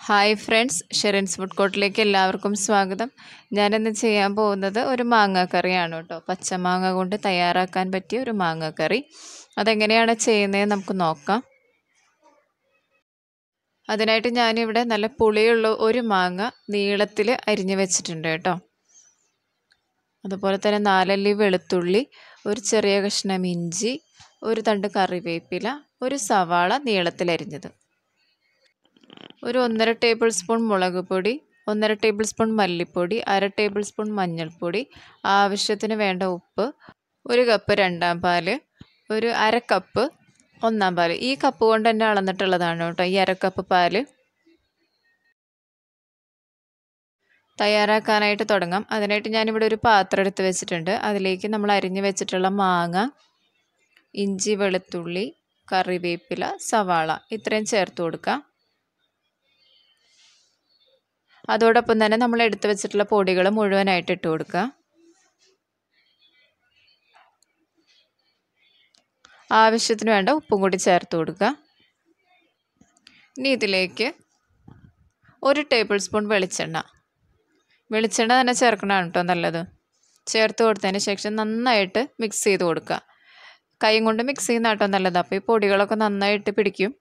hi friends Sherin's food കോർട്ടിലേക്ക് എല്ലാവർക്കും സ്വാഗതം ഞാനിന്ന് ചെയ്യാൻ പോകുന്നത് ഒരു മാങ്ങ കറിയാണ് കേട്ടോ പച്ചമാങ്ങ കൊണ്ട് തയ്യാറാക്കാൻ പറ്റിയ ഒരു മാങ്ങ കറി അതെങ്ങനെയാണ് ചെയ്യുന്നത് നമുക്ക് നോക്കാം അതിനായിട്ട് ഞാനിവിടെ നല്ല പുളിയുള്ള ഒരു മാങ്ങ നീളത്തിൽ അരിഞ്ഞു വെച്ചിട്ടുണ്ട് കേട്ടോ അതുപോലെ തന്നെ നാലല്ലി വെളുത്തുള്ളി ഒരു ചെറിയ കഷ്ണം ഇഞ്ചി ഒരു തണ്ട് കറിവേപ്പില ഒരു സവാള നീളത്തിലരിഞ്ഞത് ഒരു ഒന്നര ടേബിൾ സ്പൂൺ മുളക് പൊടി ഒന്നര ടേബിൾ സ്പൂൺ മല്ലിപ്പൊടി അര ടേബിൾ സ്പൂൺ മഞ്ഞൾപ്പൊടി ആവശ്യത്തിന് വേണ്ട ഉപ്പ് ഒരു കപ്പ് രണ്ടാം പാല് ഒരു അര കപ്പ് ഒന്നാം പാല് ഈ കപ്പ് കൊണ്ട് തന്നെ അളന്നിട്ടുള്ളതാണ് കേട്ടോ ഈ അര കപ്പ് പാല് തയ്യാറാക്കാനായിട്ട് തുടങ്ങാം അതിനായിട്ട് ഞാനിവിടെ ഒരു പാത്രം എടുത്ത് വെച്ചിട്ടുണ്ട് അതിലേക്ക് നമ്മൾ അരിഞ്ഞു വെച്ചിട്ടുള്ള മാങ്ങ ഇഞ്ചി വെളുത്തുള്ളി കറിവേപ്പില സവാള ഇത്രയും ചേർത്ത് കൊടുക്കാം അതോടൊപ്പം തന്നെ നമ്മൾ എടുത്തു വെച്ചിട്ടുള്ള പൊടികൾ മുഴുവനായിട്ട് ഇട്ട് കൊടുക്കുക ആവശ്യത്തിന് വേണ്ട ഉപ്പും കൂടി ചേർത്ത് കൊടുക്കുക ഇനി ഇതിലേക്ക് ഒരു ടേബിൾ സ്പൂൺ വെളിച്ചെണ്ണ വെളിച്ചെണ്ണ തന്നെ ചേർക്കണതാണ് കേട്ടോ നല്ലത് ചേർത്ത് കൊടുത്തതിന് ശേഷം നന്നായിട്ട് മിക്സ് ചെയ്ത് കൊടുക്കുക കൈ കൊണ്ട് മിക്സ് ചെയ്യുന്ന കേട്ടോ നല്ലത് അപ്പോൾ ഈ പൊടികളൊക്കെ നന്നായിട്ട് പിടിക്കും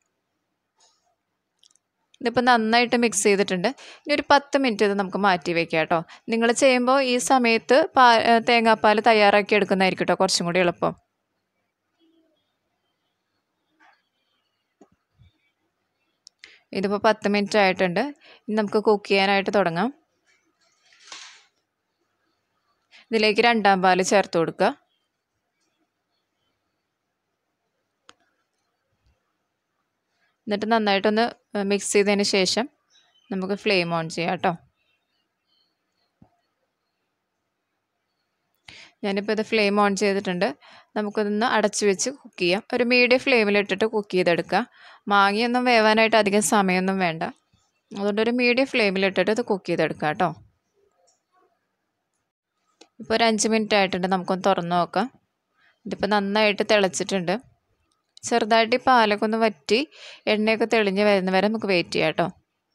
ഇതിപ്പോൾ നന്നായിട്ട് മിക്സ് ചെയ്തിട്ടുണ്ട് ഇനി ഒരു പത്ത് മിനിറ്റ് ഇത് നമുക്ക് മാറ്റി വെക്കാം കേട്ടോ നിങ്ങൾ ചെയ്യുമ്പോൾ ഈ സമയത്ത് പാ തേങ്ങാപ്പാൽ തയ്യാറാക്കി എടുക്കുന്നതായിരിക്കും കേട്ടോ കുറച്ചും കൂടി എളുപ്പം ഇതിപ്പോൾ പത്ത് മിനിറ്റ് ആയിട്ടുണ്ട് ഇനി നമുക്ക് കുക്ക് ചെയ്യാനായിട്ട് തുടങ്ങാം ഇതിലേക്ക് രണ്ടാം പാൽ ചേർത്ത് കൊടുക്കുക എന്നിട്ട് നന്നായിട്ടൊന്ന് മിക്സ് ചെയ്തതിന് ശേഷം നമുക്ക് ഫ്ലെയിം ഓൺ ചെയ്യാം കേട്ടോ ഞാനിപ്പോൾ ഇത് ഫ്ലെയിം ഓൺ ചെയ്തിട്ടുണ്ട് നമുക്കിതൊന്ന് അടച്ചു വെച്ച് കുക്ക് ചെയ്യാം ഒരു മീഡിയം ഫ്ലെയിമിലിട്ടിട്ട് കുക്ക് ചെയ്തെടുക്കുക മാങ്ങയൊന്നും വേവാനായിട്ട് അധികം സമയമൊന്നും വേണ്ട അതുകൊണ്ട് ഒരു മീഡിയം ഫ്ലെയിമിലിട്ടിട്ട് ഇത് കുക്ക് ചെയ്തെടുക്കുക കേട്ടോ ഇപ്പോൾ ഒരു അഞ്ച് മിനിറ്റ് ആയിട്ടുണ്ട് നമുക്കൊന്ന് തുറന്ന് നോക്കാം ഇതിപ്പോൾ നന്നായിട്ട് തിളച്ചിട്ടുണ്ട് ചെറുതായിട്ട് ഈ പാലൊക്കെ ഒന്ന് വറ്റി എണ്ണയൊക്കെ തെളിഞ്ഞ് വരുന്ന വരെ നമുക്ക് വെയിറ്റ് ചെയ്യാം കേട്ടോ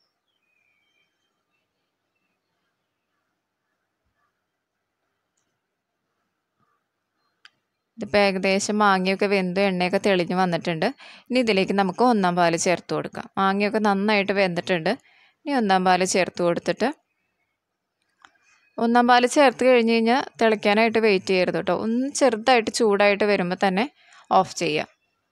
ഇതിപ്പോൾ ഏകദേശം മാങ്ങയൊക്കെ വെന്ത് എണ്ണയൊക്കെ തെളിഞ്ഞ് വന്നിട്ടുണ്ട് ഇനി ഇതിലേക്ക് നമുക്ക് ഒന്നാം പാല് ചേർത്ത് കൊടുക്കാം മാങ്ങയൊക്കെ നന്നായിട്ട് വെന്തിട്ടുണ്ട് ഇനി ഒന്നാം പാല് ചേർത്ത് കൊടുത്തിട്ട് ഒന്നാം പാല് ചേർത്ത് കഴിഞ്ഞ് കഴിഞ്ഞാൽ തിളയ്ക്കാനായിട്ട് വെയിറ്റ് ചെയ്യരുത് കേട്ടോ ഒന്ന് ചെറുതായിട്ട് ചൂടായിട്ട് വരുമ്പോൾ തന്നെ ഓഫ് ചെയ്യുക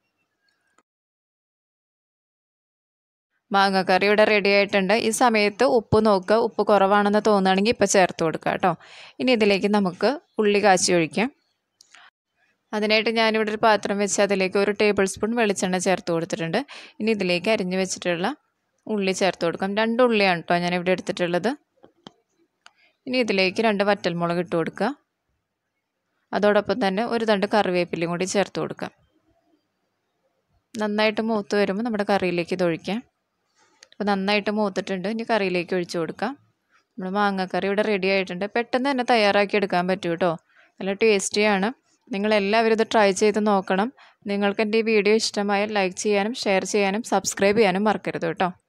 മാങ്ങക്കറി ഇവിടെ റെഡി ആയിട്ടുണ്ട് ഈ സമയത്ത് ഉപ്പ് നോക്കുക ഉപ്പ് കുറവാണെന്ന് തോന്നുകയാണെങ്കിൽ ഇപ്പോൾ ചേർത്ത് കൊടുക്കുക കേട്ടോ ഇനി ഇതിലേക്ക് നമുക്ക് ഉള്ളി കാച്ചി ഒഴിക്കാം അതിനായിട്ട് ഞാനിവിടെ ഒരു പാത്രം വെച്ച് അതിലേക്ക് ഒരു ടേബിൾ സ്പൂൺ വെളിച്ചെണ്ണ ചേർത്ത് കൊടുത്തിട്ടുണ്ട് ഇനി ഇതിലേക്ക് അരിഞ്ഞു വെച്ചിട്ടുള്ള ഉള്ളി ചേർത്ത് കൊടുക്കാം രണ്ട് ഉള്ളിയാണ് കേട്ടോ ഞാനിവിടെ എടുത്തിട്ടുള്ളത് ഇനി ഇതിലേക്ക് രണ്ട് വറ്റൽമുളക് ഇട്ട് കൊടുക്കുക അതോടൊപ്പം തന്നെ ഒരു തണ്ട് കറിവേപ്പിലയും കൂടി ചേർത്ത് കൊടുക്കാം നന്നായിട്ട് മൂത്ത് വരുമ്പോൾ നമ്മുടെ കറിയിലേക്ക് ഇത് ഒഴിക്കാം അപ്പോൾ നന്നായിട്ട് മൂത്തിട്ടുണ്ട് ഇനി കറിയിലേക്ക് ഒഴിച്ചു കൊടുക്കാം നമ്മൾ മാങ്ങക്കറി ഇവിടെ റെഡി ആയിട്ടുണ്ട് പെട്ടെന്ന് തന്നെ തയ്യാറാക്കി എടുക്കാൻ പറ്റും കേട്ടോ നല്ല ടേസ്റ്റിയാണ് നിങ്ങളെല്ലാവരും ഇത് ട്രൈ ചെയ്ത് നോക്കണം നിങ്ങൾക്ക് എൻ്റെ ഈ വീഡിയോ ഇഷ്ടമായാൽ ലൈക്ക് ചെയ്യാനും ഷെയർ ചെയ്യാനും സബ്സ്ക്രൈബ് ചെയ്യാനും മറക്കരുത് കേട്ടോ